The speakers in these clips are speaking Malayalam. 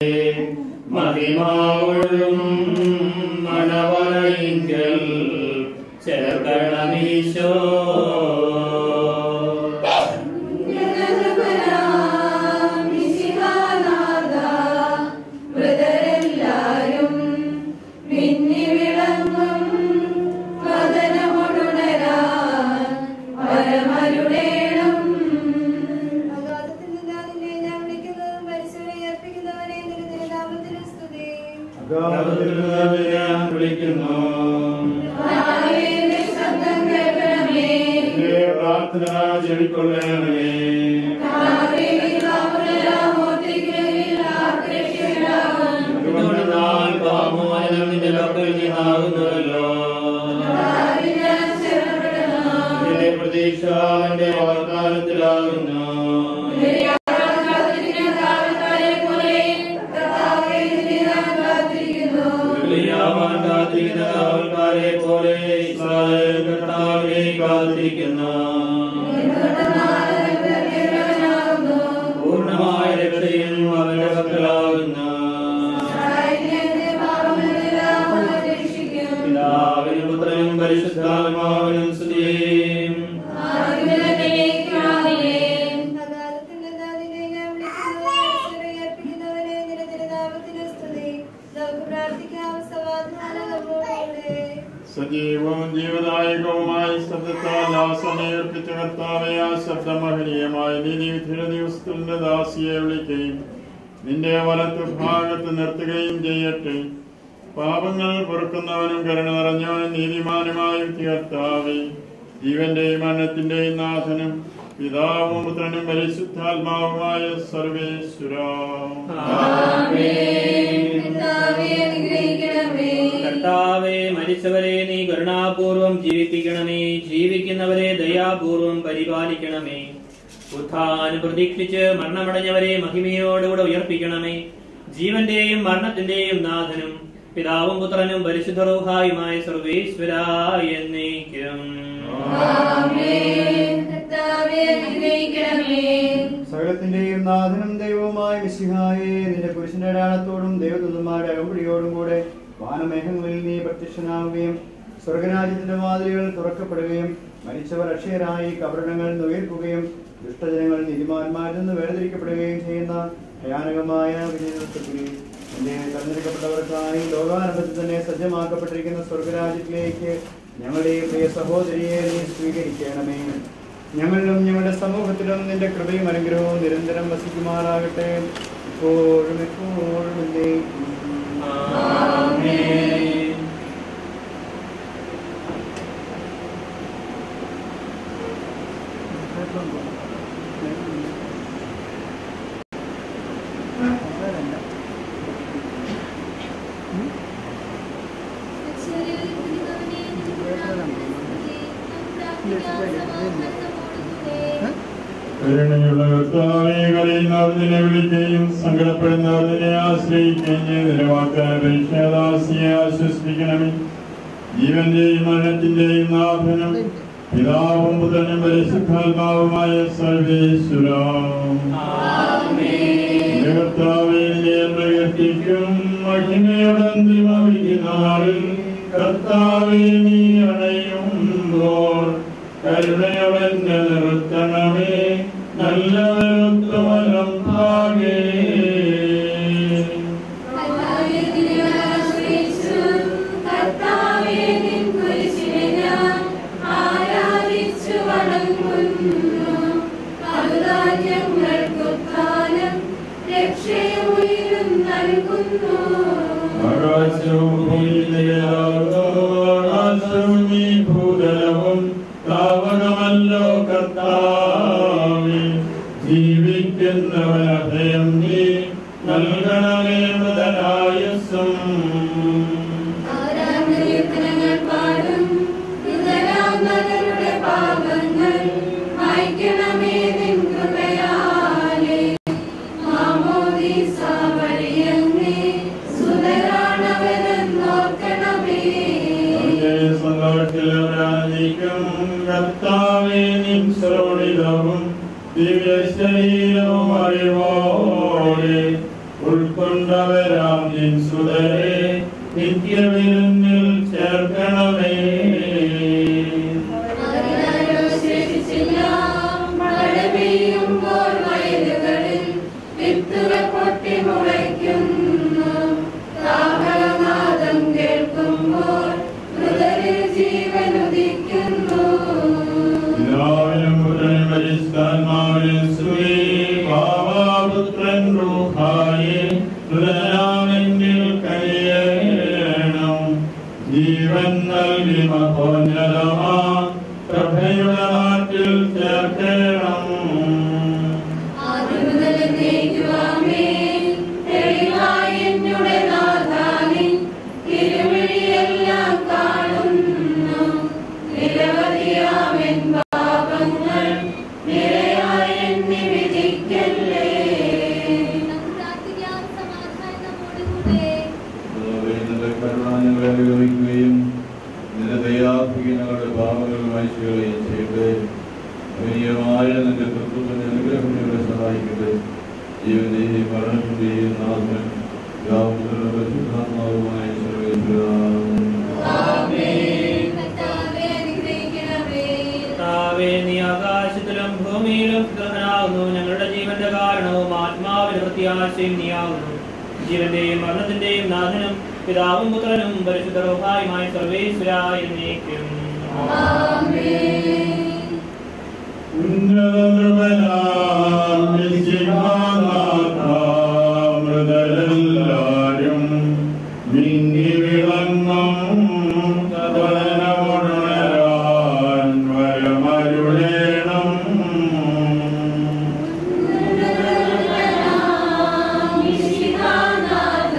മഹിമാവൊഴും മണവറയിങ്കൽ ചേർക്കണമീശോ മൃതരെല്ലാരും മിന്നി വിളങ്ങും വദനമൊടുണരാൻ വരമരുളേണം അഗാധത്തിൽ നിന്ന് അതിനെ ഞാൻ വിളിക്കുന്നു പരിശോധന അർപ്പിക്കുന്നവനെ നിന്റെ തിരുനാമത്തിന് സ്തുതി ഞാൻ വിളിക്കുന്നു നാവേന്റെ ശബ്ദം കേൾക്കണമേ എന്റെ പ്രാർത്ഥന ചെവിക്കൊള്ളണമേ എന്തുകൊണ്ടെന്നാൽ പാപമോചനം നിന്റെ പക്കൽ നിന്നാകുന്നുവല്ലോ നിന്റെ പ്രതീക്ഷ എന്റെ വാഗ്ദാനത്തിലാകുന്നു വിളിയാവാൻ കാത്തിരിക്കുന്ന കാവൽക്കാരെ പോലെ ഇസ്രായേൽ കർത്താവെ കാത്തിരിക്കുന്നു പൂർണ്ണമായ രക്ഷയും അവന്റെ പക്കലാകുന്നു പിതാവിനും പുത്രനും പരിശുദ്ധാത്മാവിനും സ്തുതിയും അഗാധത്തിൽ നിന്ന് അതിനെ ഞാൻ വിളിക്കുന്നു പരിശോധന അർപ്പിക്കുന്നവനെ നിന്റെ തിരുനാമത്തിന് സ്തുതി നമുക്ക് പ്രാർത്ഥിക്കാം സമാധാനം നമ്മോടുകൂടെ സജീവവും ജീവദായകവുമായ ശബ്ദത്താൽ ആ സമയർപ്പിച്ച കർത്താവെ ആ ശബ്ദമഹനീയമായ നീതിവിധിയുടെ ദിവസത്തിന്റെ ദാസിയെ വിളിക്കുകയും നിന്റെ വലത്ത് ഭാഗത്ത് നിർത്തുകയും ചെയ്യട്ടെ പാപങ്ങൾ പൊറുക്കുന്നവനും കരുണ നിറഞ്ഞവനും നീതിമാനുമായ കർത്താവെ ജീവന്റെയും മരണത്തിന്റെയും നാഥനും പിതാവും പുത്രനും പരിശുദ്ധാത്മാവുമായ സർവേശ്വര കർത്താവെ മരിച്ചവരെ നീ കരുണാപൂർവം ജീവിപ്പിക്കണമേ ജീവിക്കുന്നവരെ ദയാപൂർവം പരിപാലിക്കണമേ ഉത്ഥാനം പ്രതീക്ഷിച്ച് മരണമടഞ്ഞവരെ മഹിമയോടുകൂടെ ഉയർപ്പിക്കണമേ ജീവന്റെയും മരണത്തിന്റെയും നാഥനും പിതാവും പുത്രനും പരിശുദ്ധ റൂഹായുമായ സർവേശ്വര എന്നേക്കും സകലത്തിന്റെയും നാഥനും ദൈവവുമായ മിശിഹായെ നിന്റെ പുരുഷന്റെ അടയാളത്തോടും ദൈവദൂതന്മാരുടെ അകമ്പടിയോടും കൂടെ വാനമേഘങ്ങളിൽ നീ പ്രത്യക്ഷനാവുകയും സ്വർഗരാജ്യത്തിന്റെ വാതിലുകൾ തുറക്കപ്പെടുകയും മരിച്ചവർ അക്ഷയരായി കബറിടങ്ങൾ ഉയർക്കുകയും ദുഷ്ടജനങ്ങൾ നീതിമാന്മാരിൽ നിന്ന് വേർതിരിക്കപ്പെടുകയും ചെയ്യുന്ന ഭയാനകമായ വിജയത്തിൽ എന്റെ തെരഞ്ഞെടുക്കപ്പെട്ടവർക്കായി ലോകാരംഭത്തിൽ തന്നെ സജ്ജമാക്കപ്പെട്ടിരിക്കുന്ന സ്വർഗരാജ്യത്തിലേക്ക് ഞങ്ങളുടെ പ്രിയ സഹോദരിയെ നീ സ്വീകരിക്കണമേ ഞങ്ങളിലും ഞങ്ങളുടെ സമൂഹത്തിലും നിന്റെ കൃപയും അനുഗ്രഹവും നിരന്തരം വസിക്കുമാറാകട്ടെ ഇപ്പോഴും എപ്പോഴും എന്നേക്കും. ആമേൻ. കരുണയുള്ള കർത്താവെ കരയുന്നവരിനെ വിളിക്കുകയും സങ്കടപ്പെടുന്നവരിനെ ആശ്രയിക്കുകയും ചെയ്തതിന്റെ വാക്കാപേക്ഷദാസിയെ ആശ്വസിപ്പിക്കണമേ ജീവന്റെയും മരണത്തിന്റെയും നാഥനും പിതാവും പുത്രനും പരിശുദ്ധാത്മാവുമായ സർവേശ്വര കർത്താവെ പ്രകൃതിക്കും മഹിമയുടെ അന്തിമവിധിനാളിൽ കർത്താവെ നീ അണയുമ്പോൾ കരുണയോടെ നിർത്തണമേ നല്ലവരുത്തമലം ഭാഗേ ആകാശവും ഭൂമിയിലാകാശവും ഈ ഭൂതലവും താവകമല്ലോ കർത്താവേ ജീവിക്കുന്നവൻ അഭയം നീ നൽകണമേ മുതലായസം പാടും പാപങ്ങൾ മായ്ക്കണമേ നിൻ കൃപയാലേ മാമോദീസ വഴിയങ്ങേ സുതരാണവരെന്നോർക്കണമേ സന്തോഷത്തിലും കർത്താവേ നിൻ ശ്രോണിതവും ദിവ്യ ശരീരവും അറിവോടെ ഉൾക്കൊണ്ടവരാം നിൻ സുതരെ നിത്യവിരുന്നിൽ ചേർക്കണമേ അതിനാരോ ശേഷിച്ചില്ല മഴ പെയ്യുമ്പോൾ വയലുകളിൽ വിത്തുകൾ പൊട്ടി മുളയ്ക്കുന്നു കാഹളനാദം കേൾക്കുമ്പോൾ മൃതരിൽ ജീവൻ ഉദിക്കുന്നു എല്ലാവരും പുത്രൻ പരിസ്ഥാത്മാവിൽ സ്തുതി പാവാപുത്രൻ റൂഹായി ഹൃദയാമെങ്കിൽ കനിയേണം ജീവൻ നൽകി മഹോന്നതമാ പ്രഭയുടെ നാട്ടിൽ ചേർക്കണം ആദിമുതൽ എന്നേക്കുമാമേ, തെളിവായി എന്നുടെ നാഥാനിൻ തിരുവഴിയെല്ലാം കാണുന്നു. നിരവധിയാമെൻ പാപങ്ങൾ നിരയായി എണ്ണി വിധിക്കല്ലേ. നിന്റെ കരുണാഞ്ഞങ്ങളെ അനുഗമിക്കുകയും നിന്റെ ദയാഭിക്ക് ഞങ്ങളുടെ പാപങ്ങൾ മായ്ച്ചുകളെയും ചെയ്യട്ടെ വലിയമായ നിന്റെ തത്വത്തിന്റെ അനുഗ്രഹം ഞങ്ങളെ സഹായിക്കട്ടെ ജീവന്റെയും മരണത്തിന്റെയും നാഥൻ യാതൊരു പരിശുദ്ധാത്മാവുമായ കർത്താവേ, അനുഗ്രഹിക്കണമേ. കർത്താവേ, നീ ആകാശത്തിലും ഭൂമിയിലും ഗ്രഹനാകുന്നു ഞങ്ങളുടെ ജീവന്റെ കാരണവും ആത്മാവിന് പ്രത്യാശയും നീയാകുന്നു ജീവന്റെയും മരണത്തിന്റെയും നാഥനും പിതാവും പുത്രനും പരിശുദ്ധ റൂഹായുമായ സർവേശ്വരായ എന്നേക്കും ആമേൻ. മൃതരെല്ലാരും മിന്നി വിളങ്ങും കഥനമുണരാൻ വരമരുളേണം മിശിഹാനാഥ,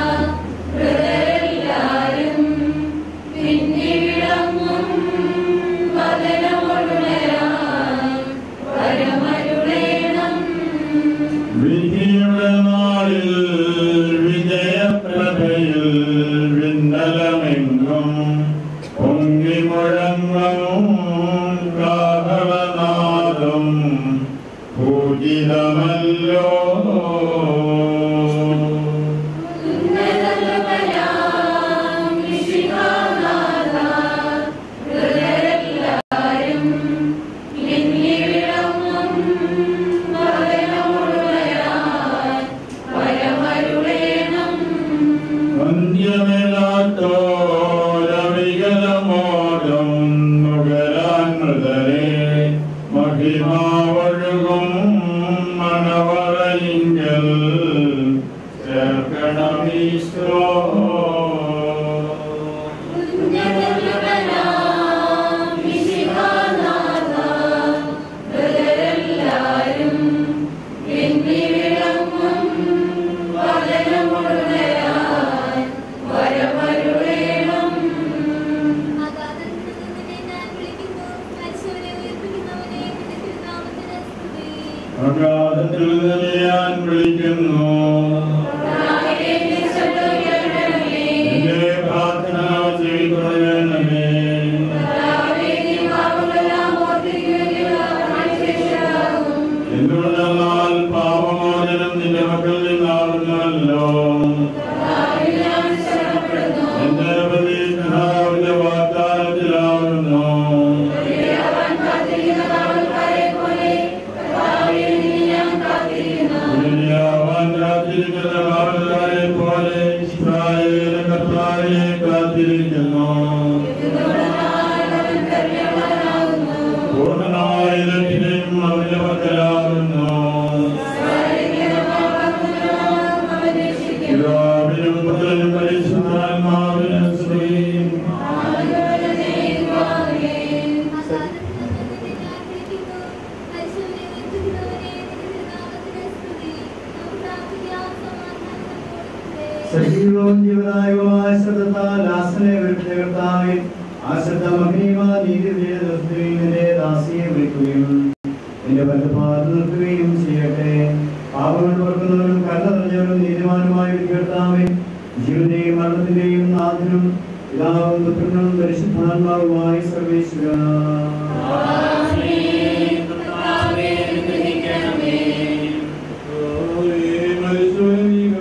മൃതരെല്ലാരും മിന്നി വിളങ്ങും വദനമൊടുണരാൻ വരമരുളേണം. വിധിയുടെ നാളിൽ വിജയപ്രഭയിൽ വിണ്ടലമെങ്കും പൊങ്ങി മുഴങ്ങും കാഹളനാദം പൂജിതമല്ലോ ഉന്നതകൃപയാം മിശിഹാനാഥ, മൃതരെല്ലാരും മിന്നി വിളങ്ങും വദനമൊടുണരാൻ വരമരുളേണം. വന്ധ്യമേലാത്തോരവികലമോദം നുകരാൻ മൃതരെ മഹിമാവഴുകും മണവറയിങ്കൽ ചേർക്കണമീശ്വരോ ഉന്നതകൃപയാം മിശിഹാനാഥ, മൃതരെല്ലാരും മിന്നി വിളങ്ങും വദനമൊടുണരാൻ വരമരുളേണം. അഗാധത്തിൽ നിന്ന് ഞാൻ വിളിക്കുന്നു നാഥനെ ചൊല്ലുകണമേ. എന്റെ പ്രാർത്ഥന ചെയ്തുകൊള്ളണമേ കർത്താവേ, നീ പാപങ്ങളെല്ലാം ഓർത്തിരിക്കുകയും അനുശേഷമാകും. എന്തുകൊണ്ടെന്നാൽ പാപമോചനം നിന്റെ മക്കളിൽ നിന്നാകുന്നല്ലോ കർത്താവിൽ ഞാൻ ശരണപ്പെടുന്നു. എന്റെ പ്രതീക്ഷാവിന്റെ വാഗ്ദാനത്തിലാവുന്നു അവൻ കാത്തിരിക്കുന്ന കാവൽക്കാരെ പോലെ കർത്താവേ, നീ ഞാൻ കാത്തിരിക്കുന്നു. ദുനിയാവാൻ കാത്തിരിക്കുന്ന ആളുകളെ പോലെ ഇസ്രായേലിന്റെ കർത്താവിനെ കാത്തിരിക്കുന്നു എന്തുകൊണ്ടെന്നാൽ അവൻ കരുണയുള്ളവനാകുന്നു. പൂർണ്ണമായ ലക്ഷ്യം അവന്റെ മക്കളാകുന്നു സാരംഗമാകുന്നവനാകും അവൻ രക്ഷിക്കും. പിതാവിനും പുത്രനും പരിശുദ്ധാത്മാവിനും സ്ത്രീയും സജീവവും ജീവനായകവുമായ ശ്രദ്ധത്താൽ ആസനെ വിരുദ്ധ കർത്താവെ ആ ശ്രദ്ധ മഹനീയമായ നീതി ദിവസത്തിൽ നിന്റെ ദാസിയെ വിളിക്കുകയും നിന്റെ ബന്ധഭാഗത്ത് നിർത്തുകയും ചെയ്യട്ടെ പാപങ്ങൾ പുറക്കുന്നവരും കരുണ നിറഞ്ഞവരും നീതിമാനുമായ ഒരു കർത്താവെ ജീവന്റെയും മരണത്തിന്റെയും നാഥനും പിതാവും പുത്രനും പരിശുദ്ധാത്മാവുമായി സർവേശ്വര കർത്താവേ, അനുഗ്രഹിക്കണമേ. ഓ, ഈ മരിച്ചവരെ നീ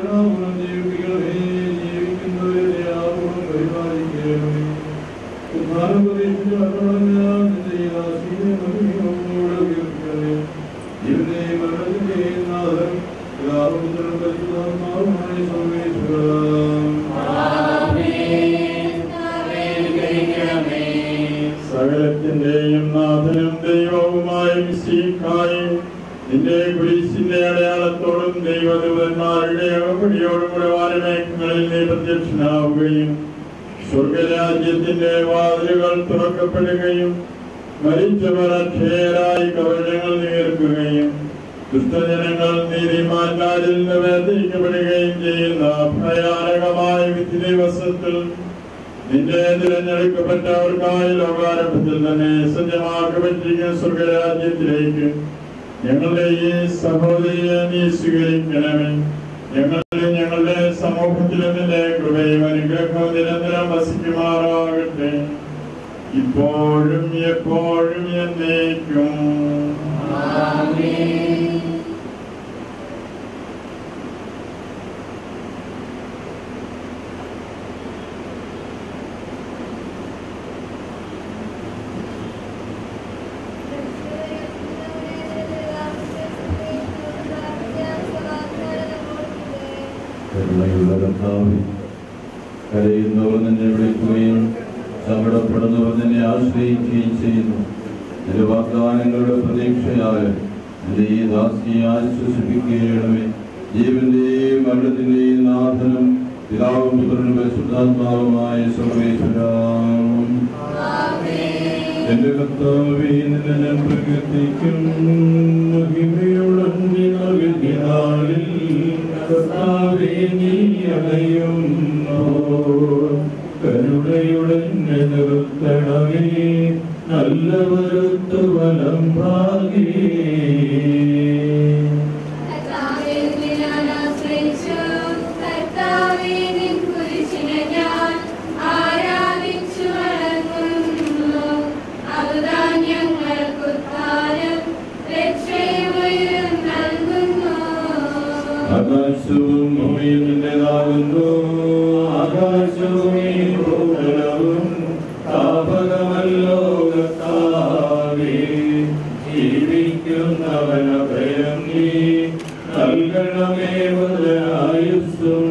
മറുപടിയോടുകൂടെ വാരമേഘങ്ങളിൽ നീ പ്രത്യക്ഷനാവുകയും സ്വർഗരാജ്യത്തിന്റെ വാതിലുകൾ തുറക്കപ്പെടുകയും മരിച്ചവർ അക്ഷയരായി കവചങ്ങൾ നീർക്കുകയും ദുഷ്ടജനങ്ങൾ നീതിമാന്മാരിൽ നിന്ന് വേർതിരിക്കപ്പെടുകയും ചെയ്യുന്ന ഭയാനകമായ വിധി ദിവസത്തിൽ നിന്റെ തിരഞ്ഞെടുക്കപ്പെട്ടവർക്കായി ലോകാരംഭത്തിൽ തന്നെ സജ്ജമാക്കപ്പെട്ടിരിക്കുന്ന സ്വർഗരാജ്യത്തിലേക്ക് ഞങ്ങളുടെ ഈ സഹോദരിയെ നീ സ്വീകരിക്കണമേ ഞങ്ങളുടെ ഞങ്ങളുടെ സമൂഹത്തിൽ നിന്റെ കൃപയും അനുഗ്രഹവും നിരന്തരം വസിക്കുമാറാകട്ടെ ഇപ്പോഴും എപ്പോഴും എന്നേക്കും കരുണയുള്ള കർത്താവേ കരയുന്നവർ നിന്നെ വിളിക്കുകയും സങ്കടപ്പെടുന്നവർ നിന്നെ ആശ്രയിക്കുകയും ചെയ്യുന്നു നിന്റെ വാഗ്ദാനങ്ങളുടെ പ്രതീക്ഷയായ നിന്റെ ഈ ദാസിയെ ആശ്വസിപ്പിക്കണമേ ജീവന്റെയും മരണത്തിന്റെയും നാഥനും പിതാവും പുത്രനും പരിശുദ്ധാത്മാവുമായ സർവേശ്വരാം എന്റെ കർത്താവേ നിന്നെ ഞാൻ പ്രകീർത്തിക്കും മഹിമയുള്ള നിറവിനാളിൽ കർത്താവേ നീ അണയുന്നു കരുണയുടെ നിർത്തണമേ നല്ലവരുത്തു വലം ഭാഗേ കർത്താവേ ഞാൻ ആശ്രയിച്ചു കർത്താവേ നിൻ കുരിശിനെ ഞാൻ ആരാധിച്ചു വണങ്ങുന്നു അതുതാൻ ഞങ്ങൾക്ക് ഉദ്ധാരം രക്ഷയും ഉയരം നൽകുന്നു ആകാശവും ഭൂമിയും നിന്റേതാകുന്നു ആകാശവും ഈ ഭൂതലവും താപകമല്ലോ കർത്താവേ ജീവിക്കുന്നവന ഭയം നീ നൽകണമേ മുതലായുസ്സും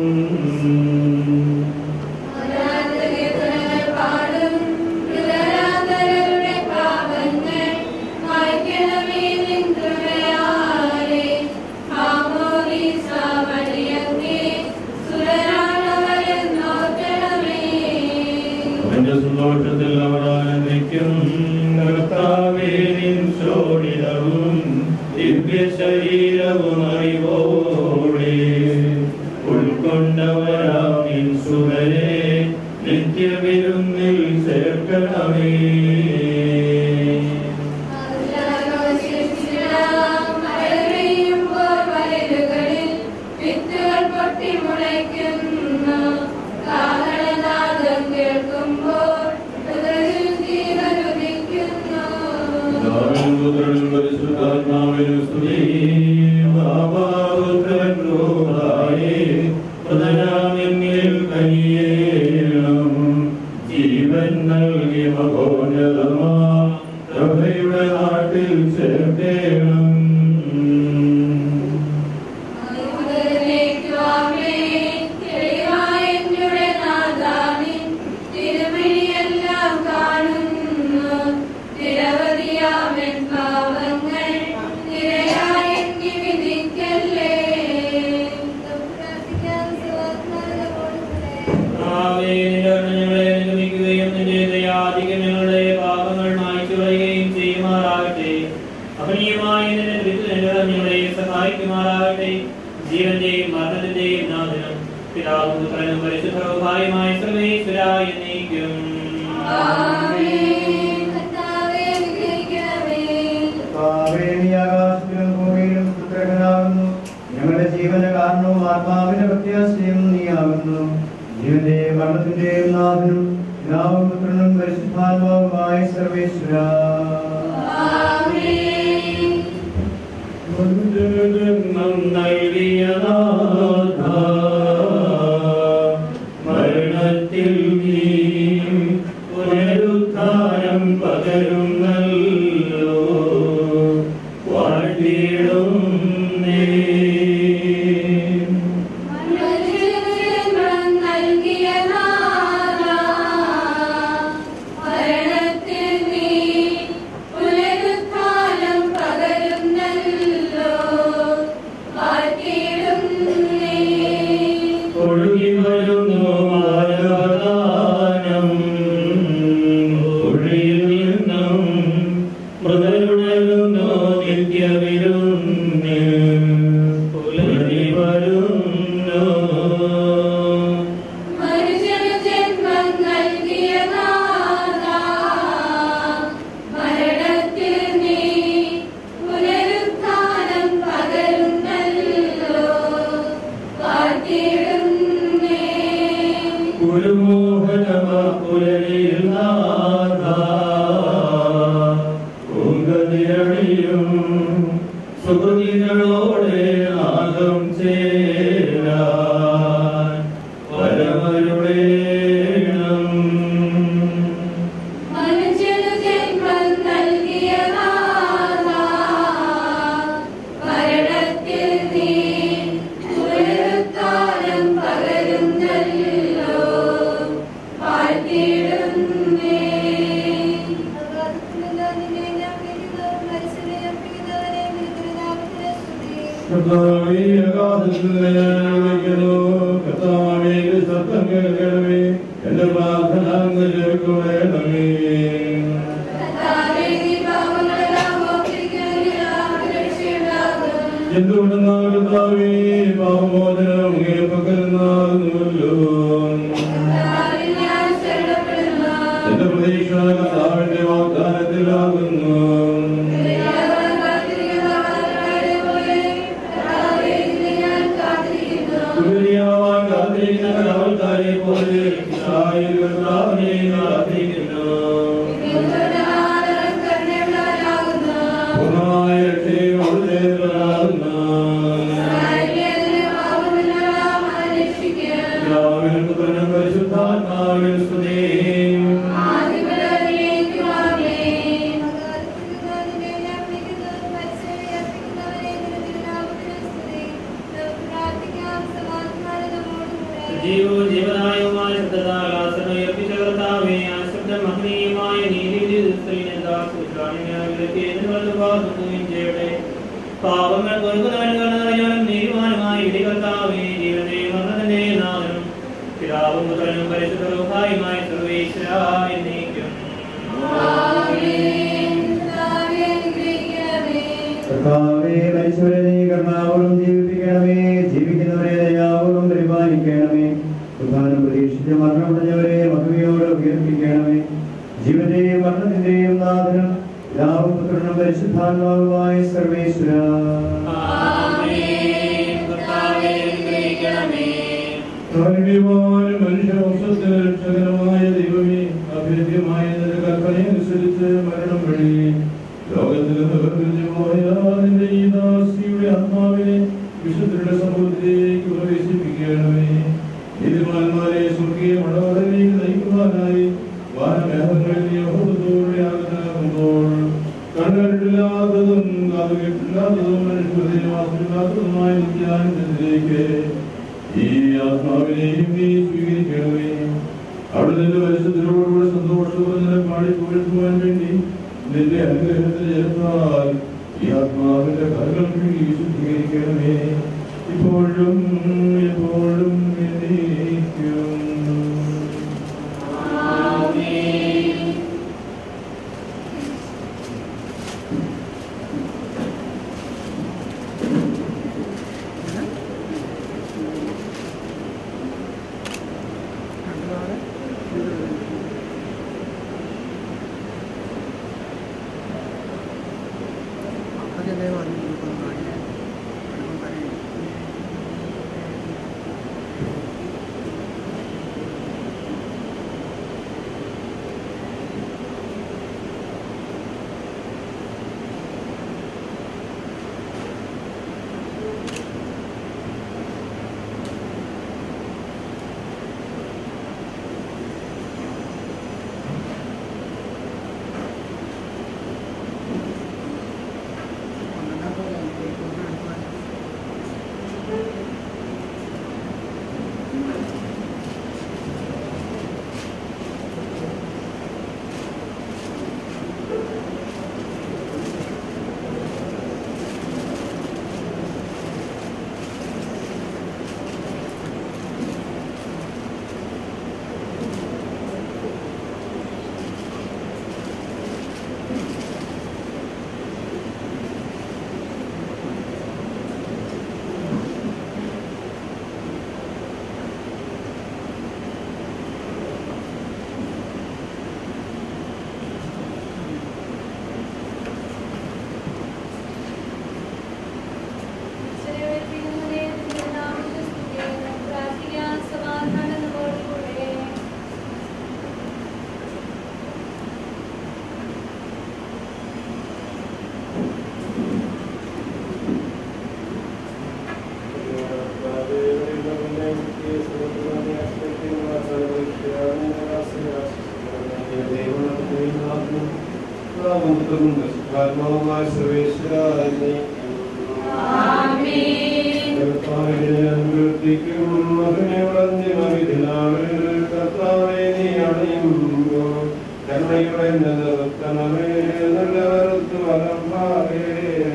അനാഥകീർത്തനങ്ങൾ പാടും ഹൃദയാന്തരരുടെ പാപങ്ങൾ മായ്ക്കണമേ നിൻ കൃപയാലെ മാമോദീസ വഴിയങ്ങേ സുരരാണവരും നോക്കണമേ അവന്റെ സന്തോഷത്തിൽ അവർ ആനന്ദിക്കും കർത്താവേ നിൻ ശോണിതവും ദിവ്യ ശരീരവും അറിവോടെ ഉൾക്കൊണ്ടവരാം നിൻ സുതരെ നിത്യവിരുന്നിൽ ചേർക്കണമേ മഴപെയ്യുമ്പോൾ വയലുകളിൽ വിത്തുകൾ പൊട്ടി മുളയ്ക്കുന്നു കാഹളനാദം കേൾക്കുമ്പോൾ ഹൃദയം ജീവനുദിക്കുന്നു പിതാവിനും പുത്രനും പരിശുദ്ധാത്മാവിനും സ്തുതി. ഭാവാപുത്രൻ റൂഹായേ, പുനരാമെന്നിൽ കനിയേണം. ജീവൻ നൽകി മഹോന്നതമാ പ്രഭയുടെ നാട്ടിൽ ചേർക്കേണം തിരുമണിയെല്ലാം കാണുന്നു നിരവധിയാമൻ പാവങ്ങൾ നിരയായെങ്കി വിധിക്കല്ലേ പ്രാർത്ഥിക്കാം സുവർണ്ണ കർത്താവേ, നിന്റെ കരുണ ഞങ്ങളെ അനുഗമിക്കുകയും നിന്റെ ദയാധികം ഞങ്ങളുടെ പാപങ്ങൾ മായ്ച്ചു കളയുകയും ചെയ്യുമാറാകട്ടെ അപനീയമായ നിന്റെ വിരുദ്ധ ഞങ്ങളെ സഹായിക്കുമാറാകട്ടെ ജീവന്റെയും മരണത്തിന്റെയും നാഥനും പിതാവും പുത്രനും പരിശുദ്ധവുമായ സർവേശ്വരായ നീക്കും ആമേൻ കർത്താവേ അനുഗ്രഹിക്കണമേ കർത്താവേ, നീ ആകാശത്തിലും ഭൂമിയിലും സുത്രകനാകുന്നു ഞങ്ങളുടെ ജീവന കാരണവും ആത്മാവിന്റെ പ്രത്യാശയും നീയാകുന്നു ജീവന്റെ മരണത്തിന്റെയും നാഥനും പിതാവും പുത്രനും പരിശുദ്ധാത്മാവുമായ സർവേശ്വര ആമേൻ ജന്മം നൽകിയ നാഥ, മരണത്തിൽ നീ പുനരുദ്ധാരം പകരുന്നല്ലോ വാഴ്ത്തിയിടും നീ മനുഷ്യജന്മം നൽകിയ നാഥാ, മരണത്തിൽ നീ പുനരുത്ഥാനം പകരുന്നല്ലോ വാഴ്ത്തിയിടും ഗുരുമോഹനമാക്കുലരിൽ നാഥ ഉങ്കതിരണിയും സുഹൃതികളോടെ നാദം ചേരാൻ വരമരുളേണം മനുഷ്യനു ജന്മം നൽകിയ നാഥാ, മരണത്തിൽ നീ പുനരുത്ഥാനം പകരുന്നല്ലോ. വാഴ്ത്തിയിടുന്നേ. അഗാധത്തിൽ നിന്ന് നിന്നെ ഞാൻ വിളിക്കുന്നു. മരിച്ചവരെ ഉയർപ്പിക്കുന്നവനെ നിന്റെ തിരുനാമത്തിന് സ്തുതി. കർത്താവേ, അഗാധത്തിൽ നിന്ന് ഞാൻ വിളിക്കുന്നു. കർത്താവേ, എന്റെ ശബ്ദം കേൾക്കണമേ. എന്റെ പ്രാർത്ഥന അങ്ങ് കേൾക്കണമേ. കർത്താവേ, നീ പാപങ്ങളെല്ലാം മോചിക്കുന്നതിനാൽ രക്ഷയുണ്ടാകും. എന്തുകൊണ്ടെന്നാൽ കർത്താവേ, പാപമോചനം അങ്ങേ പക്കലുണ്ടാകുന്നുവല്ലോ. കർത്താവിൽ ഞാൻ ശരണപ്പെടുന്നു. എന്റെ പ്രതീക്ഷ കർത്താവിന്റെ വാഗ്ദാനത്തിലാകുന്നു ദയാവാൻ കാത്തിരിക്കുന്നവരുടെ പോലെ കർത്താവേ, നിന്നെ ഞാൻ കാത്തിരിക്കുന്നു. സുഖരിയാവാൻ കാത്തിരിക്കുന്ന ആൾക്കാരെ പോലെ ഇസ്രായേൽ കർത്താവിനെ കാത്തിരിക്കുന്നു വിധിയുള്ളവനാണ് കരുണയുള്ളവനാകുന്നു. പൂർണ്ണമായ രക്ഷയും അവിടുത്തേതാകുന്നു. ഇസ്രായേലിനെ പാപമില്ലാതെ രക്ഷിക്കുക. പിതാവിനും പുത്രനും പരിശുദ്ധാത്മാവിനും സ്തുതി ആദിമുതലേക്കും ആമേൻ. അഗാധത്തിൽ നിന്ന് നിന്നെ ഞാൻ വിളിക്കുന്നു. മരിച്ചവരെ ഉയർപ്പിക്കുന്നവനെ നിന്റെ തിരുനാമത്തിന് സ്തുതി. നമുക്ക് പ്രാർത്ഥിക്കാം. സമാധാനം നമ്മോടുകൂടെ. സജീവവും ജീവനായവുമായ ശബ്ദത്താൽ ആസനം ഉയർപ്പിച്ച കർത്താവേ, ആ ശബ്ദം മഹനീയമായ നീതിവിധിയിൽ ദാസൂത്രാണികളെ ചെയ്യട്ടെ പാപങ്ങൾ പൊറുക്കുന്നവനും നീതിമാനുമായ വിധി കർത്താവേ ജീവന്റെ മരണത്തിന്റെ നാഥനും പിതാവും പുത്രനും പരിശുദ്ധരൂഹായുമായ സർവേശ്വര എന്നേക്കും ആമേൻ. കർത്താവേ, അനുഗ്രഹിക്കണമേ. കർത്താവേ മരിച്ചവരെ നീ കരുണാപൂർവ്വം ജീവിപ്പിക്കണമേ ജീവിക്കുന്നവരെ ദയാപൂർവ്വം പരിപാലിക്കണമേ പ്രധാനം പ്രതീക്ഷിച്ച് മരണമടഞ്ഞവരെ മഹിമയോട് ഉയർപ്പിക്കണമേ ജീവന്റെയും മരണത്തിന്റെയും നാഥനും പിതാവും പുത്രനും പരിശുദ്ധാത്മാവുമായ സർവേശ്വര ആമേൻ. കർത്താവേ, അനുഗ്രഹിക്കണമേ. കാരുണ്യവാനും മനുഷ്യവംശത്തിന് രക്ഷകരമായ ദൈവമേ അഭേദ്യമായ നിന്റെ കൽപ്പനയനുസരിച്ച് മരണം വഴി ലോകത്തിൽ നിർവൃതിമായ നിന്റെ ഈ ദാസിയുടെ ആത്മാവിനെ വിശുദ്ധരുടെ സമൂഹത്തിലേക്ക് പ്രവേശിപ്പിക്കണമേ നീതിമാന്മാരെ സ്വർഗീയ മടവടലേക്ക് നയിക്കുവാനായി വാനമേഹങ്ങളിൽ യഹോദത്തോടെ ആകുമ്പോൾ കണ്ടിട്ടില്ലാത്തതും കാതുകേട്ടില്ലാത്തതും മനുഷ്യഹൃദയവാസമില്ലാത്തതുമായ നിത്യാനന്ദത്തിലേക്ക് ഈ ആത്മാവിനെയും നീ സ്വീകരിക്കണമേ അവിടെ നിന്റെ പരിശുദ്ധരോടുകൂടെ സന്തോഷത്തോടെ നിന്നെ പാടി പുകഴ്ത്തുവാൻ വേണ്ടി നിന്റെ അനുഗ്രഹത്തിൽ ചേർത്താൽ ഈ ആത്മാവിന്റെ കരകൾക്ക് നീ ശുദ്ധീകരിക്കണമേ ഇപ്പോഴും എപ്പോഴും എന്നേക്കും ആമേൻ. അപ്പനെ വന്നു പിതാവും പരിശുദ്ധാത്മാവുമായ സർവേശ്വരായി ആമേൻ കർത്താവിനെയും മകനെ വളർന്ന് മവിധിനാവിൽ കർത്താവെ നീ അണിയുമ്പോൾ കരുണയുടെ നിർത്തണമേ നല്ലവർക്ക് വലമ്പാകേ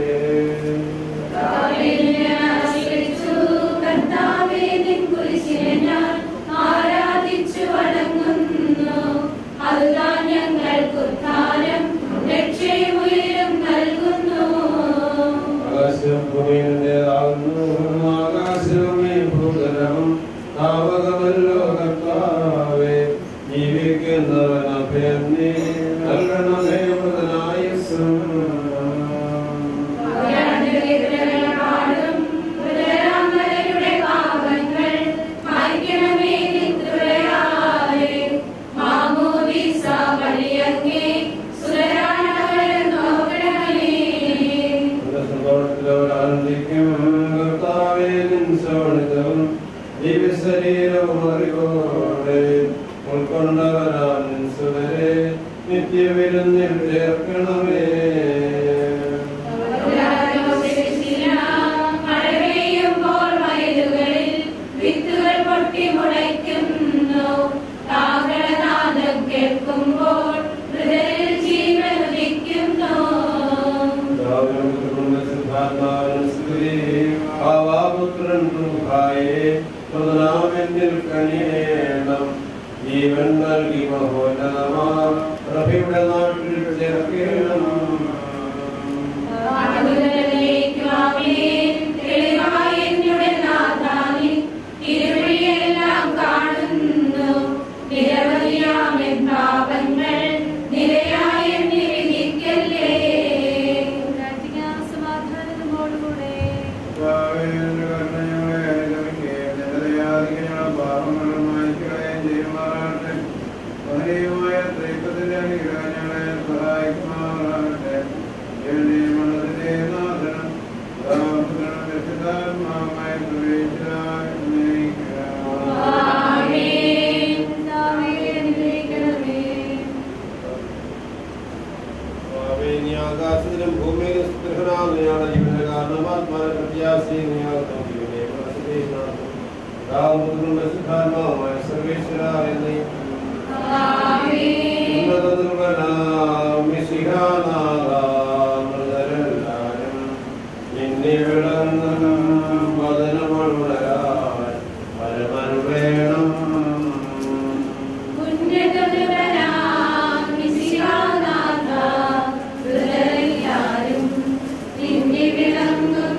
കർത്താവിനെ ആശ്രയിച്ചു കർത്താവേ നിൻ കുരിശിനെ ഞാൻ ആരാധിച്ചു വണങ്ങുന്നു അതുതാൻ ഞങ്ങൾക്ക് ഉദ്ധാനം രക്ഷയും ഉയരും നൽകുന്നു ആകാശം ഭൂമിയുടേതാകുന്നു ആകാശമേ ഭൂതലം താവകമല്ലോ കർത്താവേ ജീവിക്കുന്നവൻ അഭയം നീ നൽകണമേ മുതലായുസ്സും പാടും ഹൃദയാന്തരയുടെ പാപങ്ങൾ മായ്ക്കണമേ നിത്യയാലേ മാമോദീസ വഴിയങ്ങേ സുരരാണവരെ നോക്കണമേ ആനന്ദിക്കും കർത്താവേ നിൻ സൗണിതവും ദിവശരീരവും അറിവോടെ ഉൾക്കൊണ്ടവരാൻ നിൻ സുവരെ നിത്യവിരുന്നിൽ ചേർക്കണമേ മഴപെയ്യുമ്പോൾ വയലുകളിൽ വിത്തുകൾ പൊട്ടി മുളയ്ക്കുന്നു കാഹളനാദം കേൾക്കുമ്പോൾ ഹൃദയത്തിൽ ജീവൻ ഉദിക്കുന്നു ജീവൻ നൽകി മഹോന്നതമാ പ്രഭയുടെ നാട്ടിൽ ചേർക്കണം ഇരുവഴിയെല്ലാം കാണുന്നു നിരവധിയാമൻ പാപങ്ങൾ നിരയായ വിധിക്കല്ലേ പ്രാർത്ഥിക്കാം സമാധാനത്തോടുകൂടെ ആമേൻ കർത്താവേ, അനുഗ്രഹിക്കണമേ. ആകാശത്തിലും ഭൂമിയിലും സ്ഥിരനാഥനെയാണ് ജീവന്റെ കാരണം ആത്മാന പ്രത്യാശീനിയാകുന്നു ജീവനെ പ്രസിദ്ധീകരണം സിദ്ധാത്മാവുമായ സർവേശ്വര എന്നീ ആമേൻ ഉന്നത നിർവനാമിശിഹാനാഥാമൃതരെല്ലാരും നിന്നെ വിളങ്ങും വദനമുണരാൻ പരമൻ വേണം ഉന്നതനാം മിശിഹാനാഥ, ഹൃദയരെല്ലാരും നിന്നെ വിളങ്ങും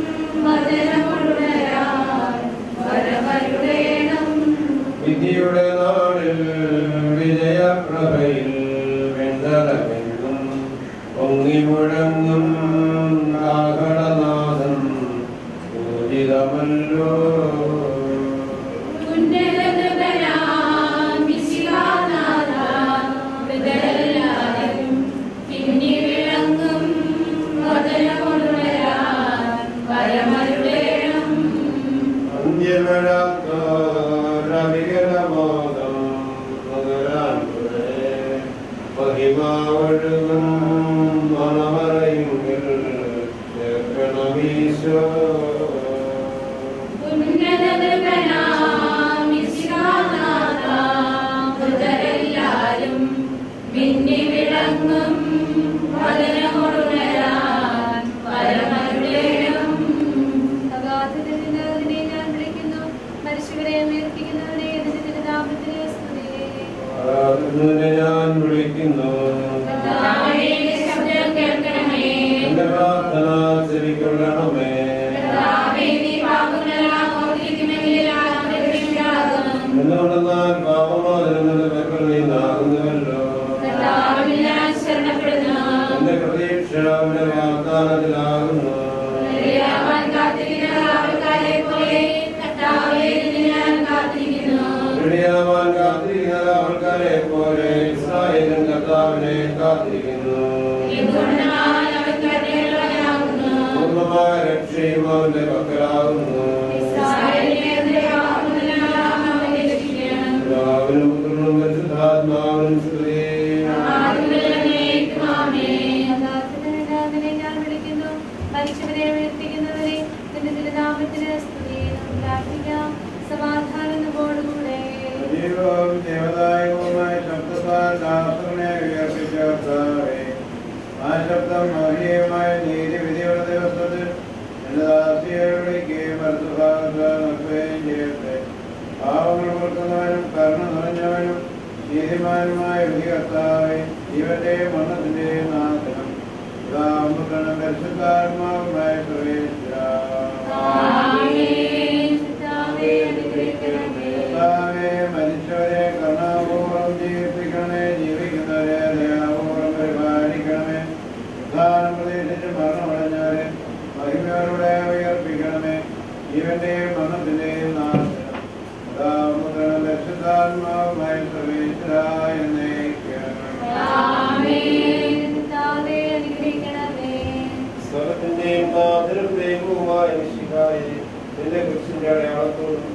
വചനമുണരാൻ വരവരുടേണം. വിധിയുടെ നാളിൽ വിജയപ്രഭയിൽ വെണ്ടലമെങ്ങും പൊങ്ങി മുഴങ്ങും കാഹളനാഥം പൂജിതമല്ലോ ഉന്നതനാം മിശിഹാനാഥ, ഹൃദയരെല്ലാരും നിന്നെ വിളങ്ങും വചനമുണരാൻ വരവരുടേണം. അന്ത്യമിഴാത്തോരവികലബോധം മുതലാൻ മഹിമാവഴുകും മണമറയുങ്കിൽ ചേർക്കണമീശോ ഉന്നതനാം മിശിഹാനാഥ, ഹൃദയരെല്ലാരും മിന്നി വിളങ്ങും വചനമുണരാൻ വരമരുടേണം. അഗാധത്തിൽ നിന്ന് അതിനെ ഞാൻ വിളിക്കുന്നു മനുഷ്യരെ ഉയർപ്പിക്കുന്നവനെ നിന്റെ തിരുനാമത്തിന് സ്തുതി ആരാധനയെ ഞാൻ വിളിക്കുന്നു കർത്താവേ, ശബ്ദം കേൾക്കണമേ. എന്റെ പ്രാർത്ഥന ചെവിക്കൊള്ളണമേ കർത്താവേ, നീ പാപങ്ങളെല്ലാം ഓർത്തിരിക്കുമെങ്കിൽ ആരുടെ പിഴയാകും? എന്തുകൊണ്ടെന്നാൽ പാപമോചനങ്ങളുടെ പേർക്കൾ നീന്താകുന്നുവല്ലോ കർത്താവിൽ ഞാൻ ശരണപ്പെടുന്നു. എന്റെ പ്രതീക്ഷ അവന്റെ വാഗ്ദാനത്തിലാകുന്നു നിരയാവാൻ കാത്തിരിക്കുന്ന ആൾക്കാരെ പോലെ കർത്താവേ, നിന്നെ ഞാൻ കാത്തിരിക്കുന്നു. ഇടിയാവാൻ കാത്തിരിക്കുന്ന ആൾക്കാരെ പോലെ ഇസ്രായേലിൻ കർത്താവിനെ കാത്തിരിക്കുന്നു എന്തുകൊണ്ടെന്നാൽ അവൻ കരുണയുള്ളവനാകുന്നു. പൂർണ്ണമായ രക്ഷയും അവന്റെ പക്കലാകുന്നു ഇസ്രായേലിനെ എതിരെ പാപങ്ങളെല്ലാം അവൻ രക്ഷിക്കണം. പിതാ ദൈവവും ദേവദായകവുമായ ശബ്ദത്താൽ ദാസനെ ഉയർപ്പിച്ച കർത്താവേ, ആ ശബ്ദം മഹനീയമായ നീതിവിധിയുടെ ദിവസത്തിൽ എന്റെ ദാസിയെ വിളിക്കുകയും വലതുഭാഗത്ത് നിർത്തുകയും ചെയ്യട്ടെ പാവങ്ങൾ കൊടുക്കുന്നവനും കരുണ നിറഞ്ഞവനും നീതിമാനുമായ വിധി കർത്താവേ ജീവന്റെയും മരണത്തിന്റെയും നാശനം പിതാവും പരിശുദ്ധാത്മാവുമായ പ്രവേശിച്ച കർത്താവേ, മരിച്ചവരെ കരുണാപൂർവ്വം ജീവിപ്പിക്കണമേ ജീവിക്കുന്നവരെ ദയാപൂർവ്വം പരിപാലിക്കണമേ ഉദ്ധാനം പ്രതീക്ഷിച്ച് മരണമടഞ്ഞവരെ മഹിമയോടെ ഉയർപ്പിക്കണമേ ജീവന്റെയും മരണത്തിന്റെയും നാശനം ഉദാമുദ്രണം ലക്ഷ്യത്താത്മാവുമായി സർവേശ്വരായ സ്വരത്തിന്റെയും നാഥനും ദൈവവുമായ മിശിഹായെ നിന്റെ കുറിച്ചിന്റെ അടയാളത്തോടും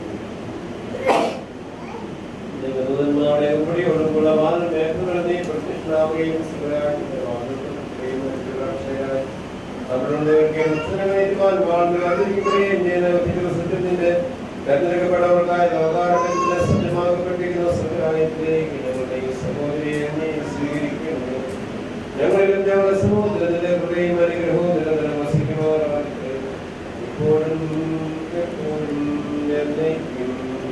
ദൈവദൂതന്മാരുടെ ഉപടിയോടുമുള്ള വാദം മേഖലകളിൽ നീ പ്രത്യക്ഷനാവുകയും ശിവരാജിന്റെ വാദത്തിനും രക്ഷയായി അവരുടെ ഉത്തരവേദിമാൻ வாழ்ந்து അറിയിക്കുകയും ചെയ്ത ഒരു ദിവസത്തിൽ നിന്റെ തെരഞ്ഞെടുക്കപ്പെട്ടവർക്കായി ലോകാരംഗത്തിന് സജ്ജമാക്കപ്പെട്ടിരിക്കുന്ന സമുദായത്തിലേക്ക് ഞങ്ങളുടെ ഈ സഹോദരിയെ നീ സ്വീകരിക്കുന്നു ഞങ്ങളിലും ഞങ്ങളുടെ സമൂഹത്തിലെ കൃപയും അനുഗ്രഹവും നിരന്തരം വസിക്കുമാറാകട്ടെ ഇപ്പോഴും എപ്പോഴും എന്നേക്കും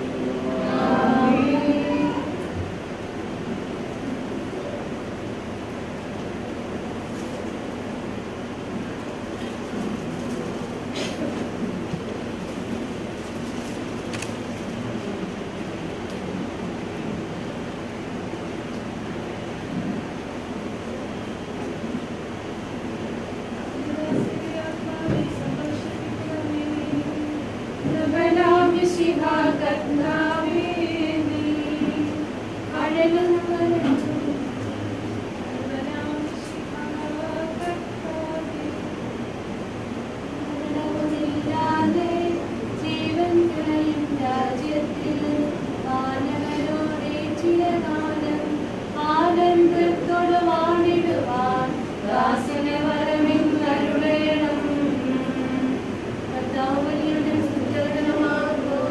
ജീവൻ തുണയും രാജ്യത്തിൽ മാനവരോടെ ചിരകാലം ആനന്ദത്തോട് വാണിടുവാൻ ദാസനെ വരമിന്നരുളേണം കർത്താവലിയുടെ സുചരണമാകൂ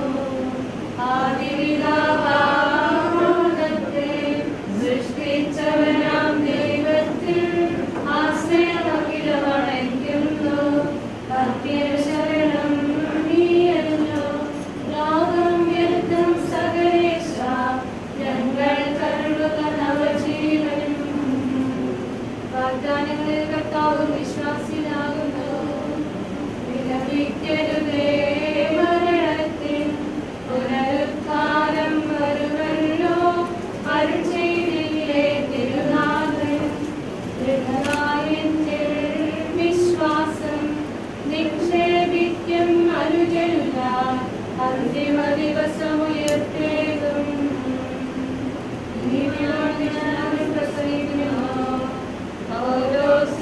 ആദിപിതാവാമോദത്തെ സൃഷ്ടിച്ചവനാം ദൈവത്തിൽ ആശ്രയമഖിലമണയ്ക്കുന്നു അത്യശരണം നീയല്ലോ ലോകം വ്യർത്ഥം സകലേശ ഞങ്ങൾ കരുളുക നവജീവനും വാഗ്ദാനങ്ങളിൽ കർത്താവും വിശ്വാസിനാകുന്നു വിലപിക്കരുതേ മരണത്തിൽ പുനരുത്ഥാനം വരുമല്ലോ അരുൾ ചെയ്തില്ലേ തിരുനാഥൻ ദൃഢനായെന്നിൽ വിശ്വാസം നിക്ഷേപിക്കും അനുജരുല അന്തിമ ദിവസമുയർത്തേകും ഈ ഞാൻ പ്രസവിക്കുന്നു ഓരോ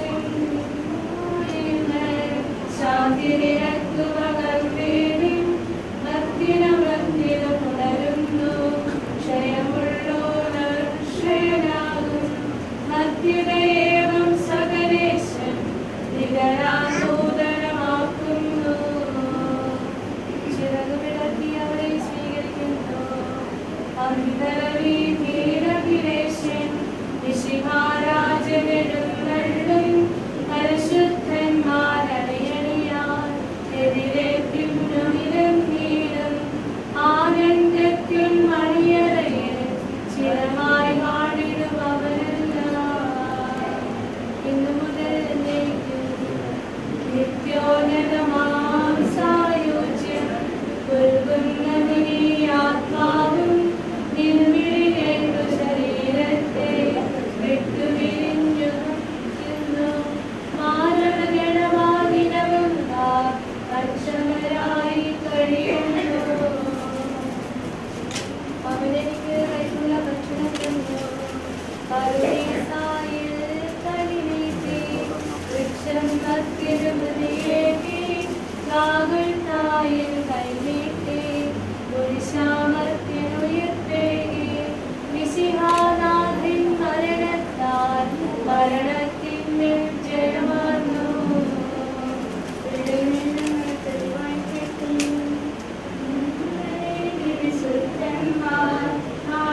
ശാന്തി നിരത്തുവകർവേനും മത്തിനും മത്തിനും ഉണരുന്നു ക്ഷയമുള്ളോർ ക്ഷയനാകും മധ്യതയേവം സകലേശൻ നികരാനൂതനമാക്കുന്നു ചിറകുവിളക്കി അവരെ സ്വീകരിക്കുന്നു അന്തരവി ധീരകിലേശൻ വിശിഹാരാജനും നള്ളും പരിശുദ്ധന്മാരണിയണിയാൻ എതിരെ പിന്നുമിലും നീളും ആനന്ദത്തിൽ മണിയറയിൽ ചിരമായി കാണിടുമവരെല്ലാം ഇന്നു മുതൽ എന്നേക്കും നിത്യോന്നതമാം സായുജ്യം ഉൾകുന്ന നീ ആത്മാവും നിൻവിളി കേട്ടു ശരീരത്തെ വിട്ടുപിരിഞ്ഞു നിൽക്കുന്നു. മാരണഗണവാദിനവും നാം അക്ഷമരായി കഴിയുന്നു അവനെനിക്ക് കൈക്കുള്ള ഭക്ഷണം തന്നു പറുദീസായിൽ കളിനീട്ടി വൃക്ഷം മധ്യരുമതിയേറ്റി കാകുൽത്തായിൽ കൈനീട്ടി പുരുഷാമർത്യനുയർത്തേകി വിശിഹാനാഥിൻ മരണത്താൽ മരണത്തിന്മേൽ ജയമാർന്നു തെളിവായി കേട്ടു വിശുദ്ധന്മാർ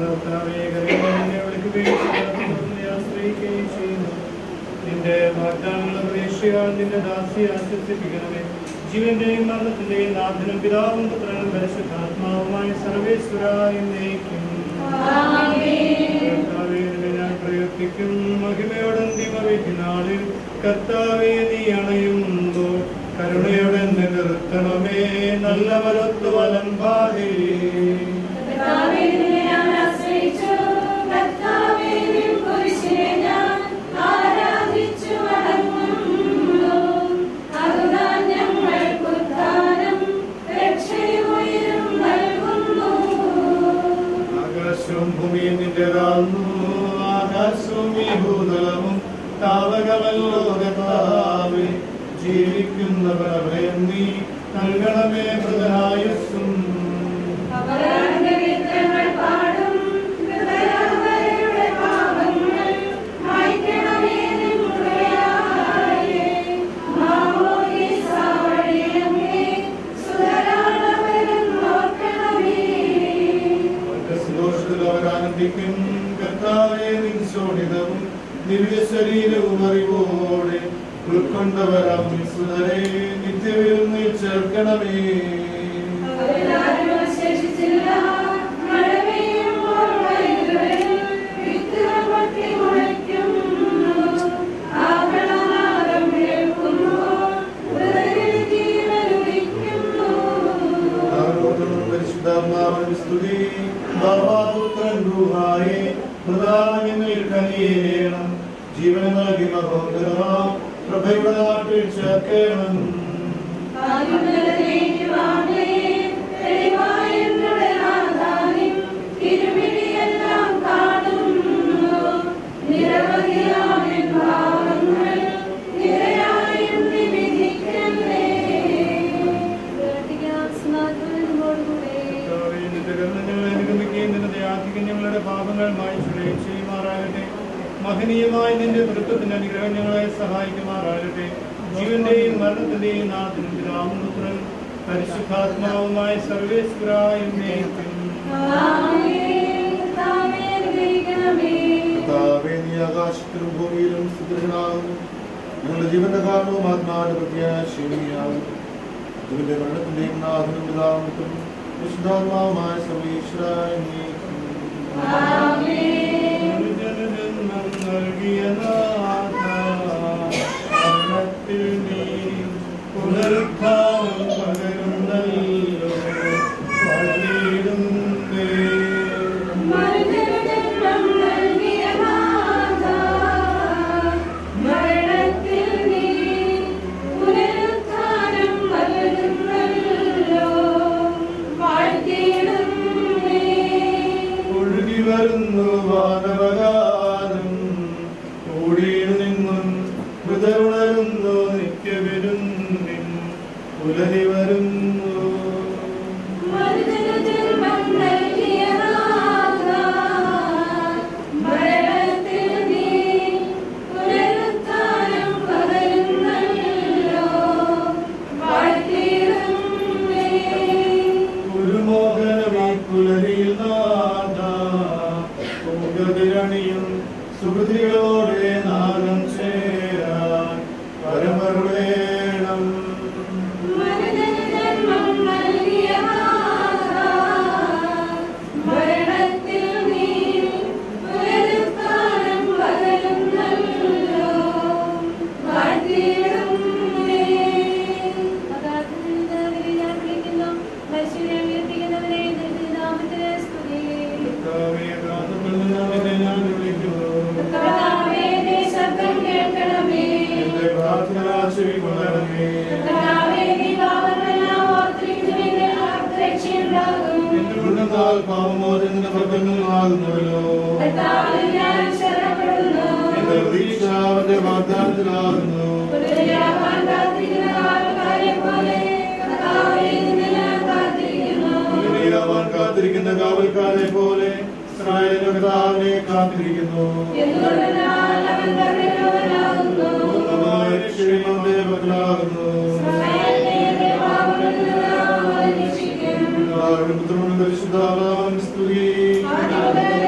കർത്താവേ, കരുണയെ വിളിക്കുകയും സദാസമയത്ത് ആശ്രയിക്കുകയും ചെയ്യുന്നു. നിന്റെ വാഗ്ദാനങ്ങളുടെ പ്രതീക്ഷയാൽ നിന്റെ ദാസിയെ ആശ്വസിപ്പിക്കണമേ ജീവന്റെയും മരണത്തിന്റെയും നാഥനും പിതാവും പുത്രനും പരിശുദ്ധാത്മാവുമായ സർവേശ്വരായി നയിക്കും കർത്താവേ, നിന്നെ ഞാൻ പ്രയത്നിക്കും മഹിമയോടെ ദിവനാളിൽ കർത്താവെ നീ അണയുമ്പോൾ കരുണയോടെ എന്നെ നിർത്തണമേ നല്ല വലത്തു വലം പാതേ കർത്താവേ, നിന്നെ ഞാൻ ആശ്രയിച്ചു. കർത്താവേ, നിൻ കുരിശിനെ ഞാൻ ആരാധിച്ചു വണങ്ങുന്നു. അതുതാൻ ഞങ്ങൾക്ക് ഉദ്ധാനം, രക്ഷയും ഉയരും നൽകുന്നു. ആകാശവും ഭൂമിയും നിന്റേതാകുന്നു ആകാശവും ഈ ഭൂതലവും താവകമല്ലോ കർത്താവേ ജീവിക്കുന്നവർ അഭയം നീ നൽകണമേ മൃതനായുസ്സും അവരുടെ ഗീതങ്ങൾ പാടും ഹൃദയവരുടെ പാപങ്ങൾ മായ്ക്കണമേ നിൻ കൃപയാലേ. മാമോദീസ വഴിയങ്ങേ സുതരാണവരും നോക്കണമേ അവർക്ക് സന്തോഷത്തിൽ അവർ ആനന്ദിക്കും കർത്താവെ നിൻ ശോണിതവും ദിവ്യ ശരീരവും അറിവോടെ ഉൾക്കൊണ്ടവരാം സുതരെ നിത്യവിരുന്നിൽ ചേർക്കണമേ അവരെല്ലാരും അവശേഷിച്ചില്ല. മഴ പെയ്യുമ്പോൾ വയലുകളിൽ വിത്തുകൾ പൊട്ടി മുളയ്ക്കുന്നു. ആഹ്ലാദം കേൾക്കുമ്പോൾ ഹൃദയത്തിൽ ജീവൻ ഉദിക്കുന്നു. ആരോഗ്യവും പരിശുദ്ധാത്മാവിനും സ്തുതി ബാബാപുത്രൻ രൂഹായെ പ്രധാനങ്ങളിൽ കനിയേണം ജീവൻ നൽകി മഹോദരമാം പ്രഭയുടെ നാട്ടിൽ ചേർക്കണം ആദിമുതലേക്ക് വാങ്ങേ, തെളിവായ എന്നുടെ നാഥാനിൻ തിരുമിഴിയെല്ലാം കാണുന്നു. നിരവധിയാം എൻ ഭാവങ്ങൾ നിരയായി എണ്ണി വിധിക്കല്ലേ. പ്രാർത്ഥിക്കാം സമാധാനത്തോടുകൂടെ കർത്താവേ, നിന്റെ കരുണ ഞങ്ങളെ അനുഗമിക്കുകയും നിന്റെ ദയാധികം ഞങ്ങളുടെ പാപങ്ങൾ മായ്ച്ചുകയും ചെയ്യുമാറാകട്ടെ മഹനീയമായ നിന്റെ തൃത്വത്തിന്റെ അനുഗ്രഹം ഞങ്ങളെ സഹായിക്കുമാറാകട്ടെ ജീവന്റെയും മരണത്തിന്റെയും നാഥനും പിതാവും പുത്രനും പരിശുദ്ധാത്മാവുമായ സർവേശ്വരായ എന്നേക്കും. ആമേൻ. കർത്താവേ, അനുഗ്രഹിക്കണമേ. കർത്താവേ, നീ ആകാശത്തിലും ഭൂമിയിലും സുദൃഢനാകുന്നു ഞങ്ങളുടെ ജീവന്റെ കാരണവും ആത്മാവിന്റെ പ്രത്യാശീനിയാകുന്നു ഇതിന്റെ മരണത്തിന്റെയും നാഥനും പിതാവും വിശുദ്ധാത്മാവുമായ സർവീശ്വരായ നീക്കും ആമേൻ. ഒരു ജനജന്മം നൽകിയ നാഥ, മരണത്തിൽ നീ പുനരുത്ഥാനം പകരുന്നല്ലോ പാടിയിടുന്നേ. മനുജന്മം നൽകിയ നാഥാ, മരണത്തിൽ നീ പുനരുത്ഥാനം പകരുന്നല്ലോ. വാഴ്ത്തിയിടുന്നേ. ഒഴുകി വരുന്നു വാനവകാലം ഓടിയിൽ നിന്നും മൃതരുണരുന്നു നിത്യവിരുന്നിൻ പുലരി വരുന്നു മനുജന്മം നൽകിയ നാഥാ, മരണത്തിൽ നീ പുനരുത്ഥാനം പകരുന്നല്ലോ. വാഴ്ത്തിയിടുന്നേ. ഒരു മോഹനമീ പുലരിയിൽ നാഥ പൂഗതിരണിയും സുഹൃതികളോടെ നാദം ചേരാൻ പരമരുളേണം മനുജന്മം നൽകിയ നാഥാ, മരണത്തിൽ നീ പുനരുത്ഥാനം പകരുന്നല്ലോ. വാഴ്ത്തിയിടുന്നേ. അഗാധത്തിൽ നിന്ന് അവരെ ഞാൻ വിളിക്കുന്നു മനുഷ്യരെ ഉയർപ്പിക്കുന്നവരെ നിന്റെ നാമത്തിന് സ്തുതി കർത്താവേ, അഗാധത്തിൽ നിന്ന് അവനെ ഞാൻ വിളിക്കുന്നു കർത്താവേ, നീ ശബ്ദം കേൾക്കണമേ. എന്റെ പ്രാർത്ഥന ചെവികൊള്ളണമേ കർത്താവേ, നീ പാപങ്ങളെല്ലാം ഓർത്തിരിക്കുമെങ്കിൽ ആർക്ക് രക്ഷയുണ്ടാകും? എന്റെ ഉന്നതാൽ പാപമോചനത്തിന്റെ പ്രബന്ധങ്ങളാകുന്നുവല്ലോ കർത്താവിൽ ഞാൻ ശരണപ്പെടുന്നു. എന്റെ പ്രതീക്ഷ അവന്റെ വാഗ്ദാനത്തിലാകുന്നു പുനരുജ്ജീവനം കാത്തിരിക്കുന്ന ആൾക്കാരെ പോലെ കർത്താവേ, നിന്നെ ഞാൻ കാത്തിരിക്കുന്നു. പുനരുജ്ജീവനം കാത്തിരിക്കുന്ന കാവൽക്കാരെ പോലെ ഇസ്രായേലിന്റെ പിതാവിനെ കാത്തിരിക്കുന്നു എന്തുകൊണ്ടെന്നാൽ അവൻ കരുണയുള്ളവനാകുന്നു. പൂർണ്ണമായ രക്ഷയും അവന്റെ പക്കലാകുന്നു ഇസ്രായേലിനെ പാപങ്ങളിൽ നിന്ന് അവൻ രക്ഷിക്കും. പിതാവിനും പുത്രനും പരിശുദ്ധാത്മാവിനും സ്തുതി ആദിമുതൽ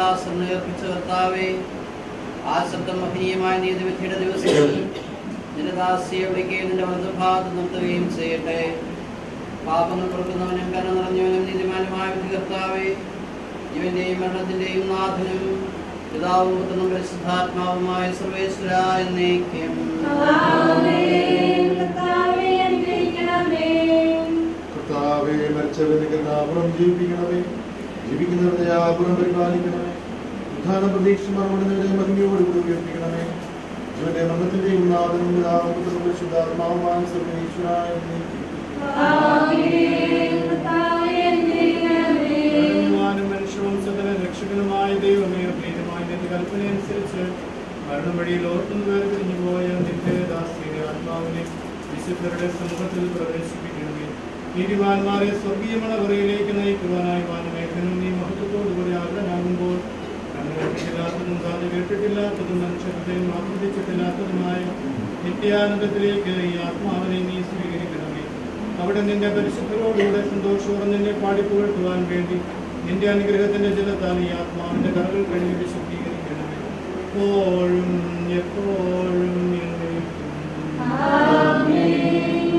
ദാസൻ ഏർപ്പിച്ച കർത്താവേ ആ ശബ്ദം മഹനീയമായ നീതിവിധിയുടെ ദിവസത്തിൽ നിന്റെ ദാസിയെ വിളിക്കുകയും നിന്റെ വലതുഭാഗത്ത് നിർത്തുകയും ചെയ്യട്ടെ പാപങ്ങൾ പുറക്കുന്നവനും കന നിറഞ്ഞവനും നീതിമാനുമായ വിധി കർത്താവേ ഇവന്റെയും മരണത്തിന്റെയും നാഥനും പിതാവും പുത്രനും പരിശുദ്ധാത്മാവുമായ സർവേശ്വര എന്നേക്കും ആമേൻ. കർത്താവേ, അനുഗ്രഹിക്കണമേ. കർത്താവേ മരിച്ചവരുടെ കരുണാപുറം ജീവിപ്പിക്കണമേ ജീവിക്കുന്നവരുടെ ദയാപുറം പരിപാലിക്കണമേ ഉദ്ധാന പ്രതീക്ഷ മറുപടിയുടെ മഹിമയോടുകൂടി ഉയർപ്പിക്കണമേ ജീവന്റെ മരണത്തിന്റെയും നാഥനും പിതാവും പുത്രനും പരിശുദ്ധാത്മാവുമായ സർവേശ്വരായ എന്നേക്കും. ആമേൻ. കർത്താവേ, അനുഗ്രഹിക്കണമേ. ബഹുമാനും മനുഷ്യവംശത്തിന് രക്ഷകനുമായ ദൈവമേ പ്രീതമായ നിന്റെ കൽപ്പനയനുസരിച്ച് മരണം വഴിയിൽ ഓർത്തുന്നു വേർപിരിഞ്ഞു പോയ നിന്റെ ദാസ്തിയുടെ ആത്മാവിനെ വിശുദ്ധരുടെ സമൂഹത്തിൽ പ്രവേശിപ്പിക്കണമേ നീതിമാന്മാരെ സ്വർഗീയ മണവറയിലേക്ക് നയിക്കുവാനായി വാനമേഘനും നീ മഹത്വത്തോടുകൂടി ആഗ്രഹമാകുമ്പോൾ കണ്ണുകെട്ടില്ലാത്തതും കാത് കേട്ടിട്ടില്ലാത്തതും മനുഷ്യഹൃദയം ആഗ്രഹിച്ചിട്ടില്ലാത്തതുമായ നിത്യാനന്ദത്തിലേക്ക് ഈ ആത്മാവിനെ നീ സ്വീകരിക്കണമേ അവിടെ നിന്റെ പരിശുദ്ധരോടുകൂടെ സന്തോഷത്തോടെ നിന്നെ പാടിപ്പുകഴ്ത്തുവാൻ വേണ്ടി നിന്റെ അനുഗ്രഹത്തിന്റെ ജലത്താൽ ഈ ആത്മാവിന്റെ കറകൾ കഴുകി വിശുദ്ധീകരിക്കണമേ എപ്പോഴും എപ്പോഴും എന്നേക്കും. ആമേൻ.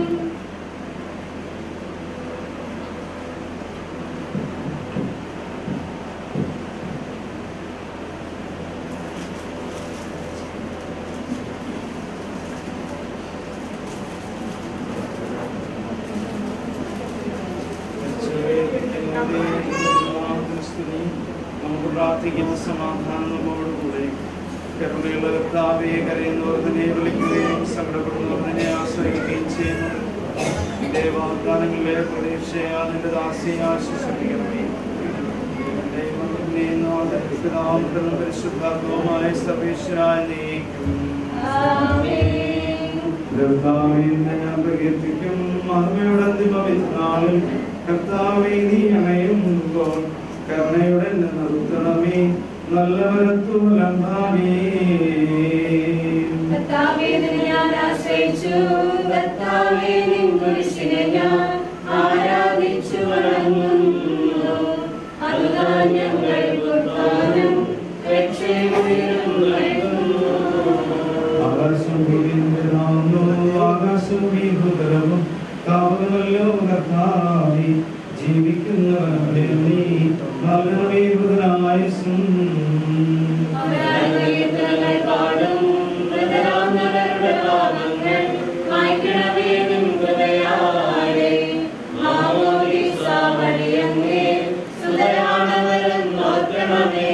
നമുക്ക് പ്രാർത്ഥിക്കുന്ന സമാധാനത്തോടുകൂടെ കരുണയുള്ള കർത്താവെ കരയുന്നവർന്നെ വിളിക്കുകയും സങ്കടപ്പെടുന്നവർന്നെ ആശ്രയിക്കുകയും ചെയ്യുന്നത് നിന്റെ വാഗ്ദാനങ്ങളിലെ പ്രതീക്ഷയാ നിന്റെ ദാസിയെ ആശ്വസിപ്പിക്കണമേ നിന്റെ മകനെ നാഥൻ പിതാവും പരിശുദ്ധാത്മവുമായ സർവേശ്വരായ നീക്കും ആമേൻ. കർത്താവേ ഞാൻ പ്രകീർത്തിക്കും മഹിമയുടെ അന്തിമവിനാളിൽ കർത്താവേ നീ അണയുമ്പോൾ കരുണയുടെ നിർത്തണമേ നല്ലവരത്തുലംഭാനേ കർത്താവേ, നിന്നെ ഞാൻ ആശ്രയിച്ചു കർത്താവേ നിൻ കുരിശിനെ ഞാൻ ആരാധിച്ചു വണങ്ങുന്നു അതുതാൻ ഞങ്ങൾക്ക് ഉദ്ധാനം രക്ഷയും നൽകുന്നു ആകാശം ഭൂമിന്റേതാകുന്നു ആകാശം ഈ ഭൂതലവും കാവലല്ലോ കർത്താവേ ജീവിക്കുന്നവരെ നീ നൽകണമേ ബുധനായുസും അവരാഗ്രഹങ്ങൾ പാടും മൃതരാമരുടെ പാപങ്ങൾ മായ്ക്കണമേ നിൻ കൃപയാലെ മാമോദീസ വഴിയങ്ങേ സുതരാണവരും നോക്കണമേ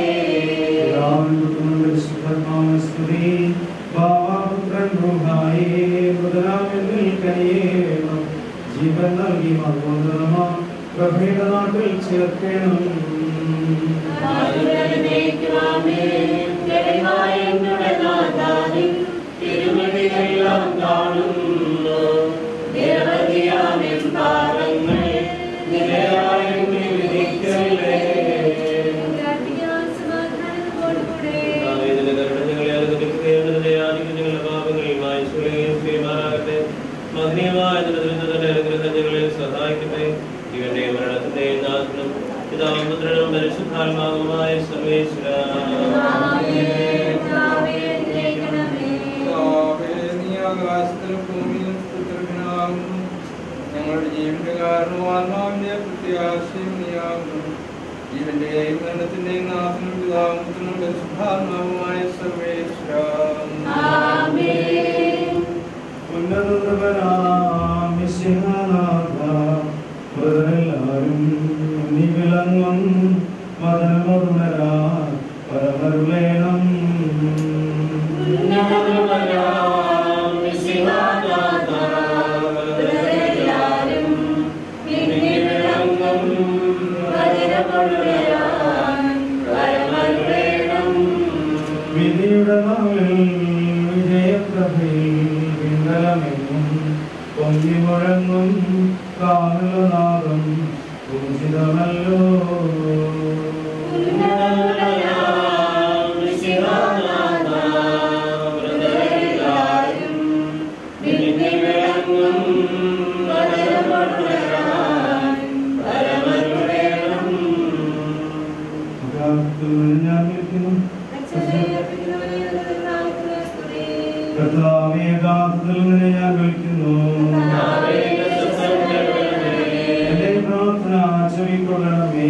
ജീവൻ നൽകി പ്രഭയുടെ നാട്ടിൽ ചേർക്കണം തിരുമതികളെല്ലാം കാണുന്നു നിരവധിയാമിൻ പാപങ്ങൾ നിലയായെങ്കിൽ വിധിക്കല്ലേ പ്രാർത്ഥിക്കാം സമാധാനത്തോടുകൂടെ നിന്റെ കരുണകളെ അനുഗ്രഹിക്കുകയും നിന്റെ യാചിക്കുന്നതിന്റെ പാപങ്ങൾ മായ്ച്ചുകളെയും ചെയ്യുമാറാകട്ടെ മഹനീയമായ നിന്റെ ദുരിതത്തിന്റെ അനുഗ്രഹം ഞങ്ങളെ സഹായിക്കട്ടെ ജീവന്റെയും മരണത്തിന്റെയും നാഥനും പിതാവും പുത്രനും പരിശുദ്ധാത്മാവുമായ സർവേശ്വര ആമേൻ ആമേൻ ഗ്രഹിക്കണമേ നീ ആകാശത്തിലും ഭൂമിയിലും സ്തുത്യർഹനാകുന്നു ഞങ്ങളുടെ ജീവന്റെ കാരണവും ആത്മാവിന്റെ പ്രത്യാശയും നീയാകുന്നു ജീവന്റെയും മരണത്തിന്റെയും നാഥനും പിതാവും പുത്രനും പരിശുദ്ധാത്മാവുമായ സർവേശ്വര ആമേൻ മൃതരെല്ലാരും നീ വിളങ്ങും മതമരുണരാ പരമരുളേണം ഉന്നതമുള്ളവരാം വിശിഹാനാഥ, ഇവരെല്ലാരും നിന്നെ വിളങ്ങും വചനമുള്ളവരാൻ പരമരുളേണം. വിധിയുടെ നാളിൽ വിജയപ്രഭയിൽ പിന്തലമെങ്ങും പൊങ്ങി മുഴങ്ങും കാനലനാദം പൂജിതമല്ലോ ഉന്നതമുള്ളവരാം വിശിഹാനാഥ, ഇവരെല്ലാരും നിന്നെ വിളങ്ങും വചനമുള്ളവരാൻ പരമരുളേണം. കാത്തു ഞാൻ കർത്താവേ യഥാർത്ഥത്തിൽ നിന്നെ ഞാൻ വിളിക്കുന്നു എന്റെ പ്രാർത്ഥന ചെവിക്കൊള്ളണമേ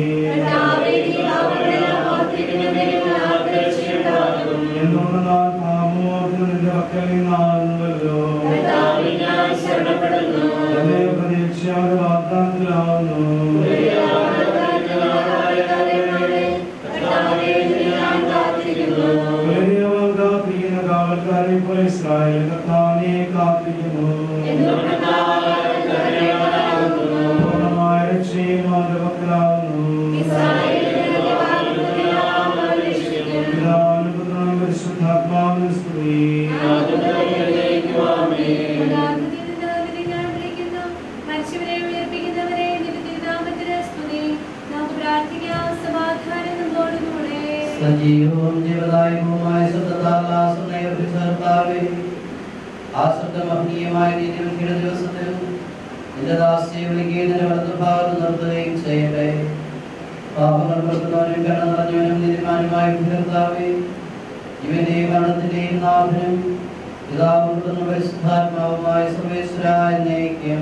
എന്തുകൊണ്ട് നാം പാപമോർത്തിന് നിന്റെ പക്കൽ നിന്നാകുന്നുവല്ലോ എന്റെ പ്രതീക്ഷയുടെ വാഗ്ദാനത്തിലാവുന്നു വലിയവൻ കാത്തിരിക്കുന്ന കാവൽക്കാരെ പോലെ ഇസ്രായേൽ കർത്താവിനെ കാത്തിരിക്കുന്നു പൂർണ്ണമായ രക്ഷയും അവന്റെ പക്കലാവുന്നു പിതാവിനും പുത്രനും പരിശുദ്ധാത്മാവിനും സ്തുതി മരിച്ചവരെ ഉയർപ്പിക്കുന്നവരെ നാമത്തിന് സ്തുതി നമുക്ക് പ്രാർത്ഥിക്കാം സമാധാനം നമ്മോടുകൂടെ സജീവവും ജീവദായകവുമായ ശബ്ദത്താലാസനേർത്താവേ ആ ശബ്ദമഹനീയമായ നീതിവിധിയുടെ ദിവസത്തിൽ നിന്റെ ദാസ്യെ വിളിക്കുകയും നിന്റെ വലതുഭാഗത്ത് നിർത്തുകയും ചെയ്യട്ടെ പാപങ്ങൾ പുറത്തുന്നവനും കണ്ണ നിറഞ്ഞവനും നീതിമാനുമായ വിധികർത്താവേ ഇവന്റെയും മരണത്തിന്റെയും നാഥനും പിതാവും പുത്രനും പരിശുദ്ധാത്മാവുമായ സർവേശ്വര എന്നേക്കും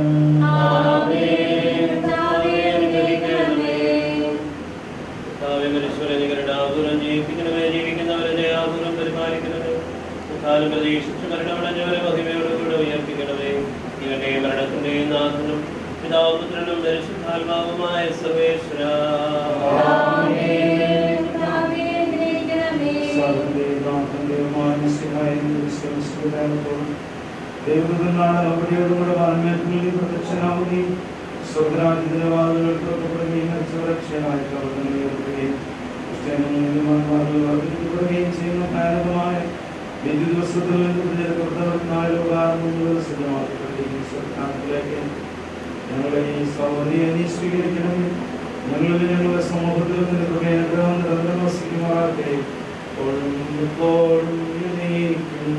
കർത്താവേ, മനുഷ്യരെ നിങ്ങളുടെ ആതുരം ജീവിപ്പിക്കണമേ ജീവിക്കുന്നവരെ ദയാപൂർവം പരിപാലിക്കണമേ കാലം പ്രതീക്ഷിച്ച് മരണമടഞ്ഞവരെ മഹിമയോടുകൂടെ ഉയർപ്പിക്കണമേ ഇവന്റെ മരണത്തിന്റെയും നാഥനും പിതാപുത്രനും പരിശുദ്ധാത്മാവുമായ സർവേശ്വര ദൈവത്തിനാണ് അവിടെയോടുകൂടെ വാൽമേൽക്കുള്ളിൽ പ്രത്യക്ഷനാവുകയും സ്വഗ്രാജ്യത്തിന്റെ വാതിലുകൾ തുറക്കപ്പെടുകയും സുരക്ഷയായി പ്രവർത്തനപ്പെടുകയും വർദ്ധിക്കപ്പെടുകയും ചെയ്യുന്ന ഭയാനകമായ വിദ്യുത് ദിവസത്തിൽ നിന്ന് സിദ്ധമാക്കപ്പെടുകയും സർക്കാരിലേക്ക് ഞങ്ങളെ ഈ സൗകര്യ നീ സ്വീകരിക്കണമേ ഞങ്ങളിൽ ഞങ്ങളുടെ സമൂഹത്തിൽ നിന്ന് കൃപയാഗ്രഹം നിരന്തരം വസിക്കുമാറാകട്ടെ എപ്പോഴും എപ്പോഴും എന്നേക്കും.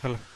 ഹലോ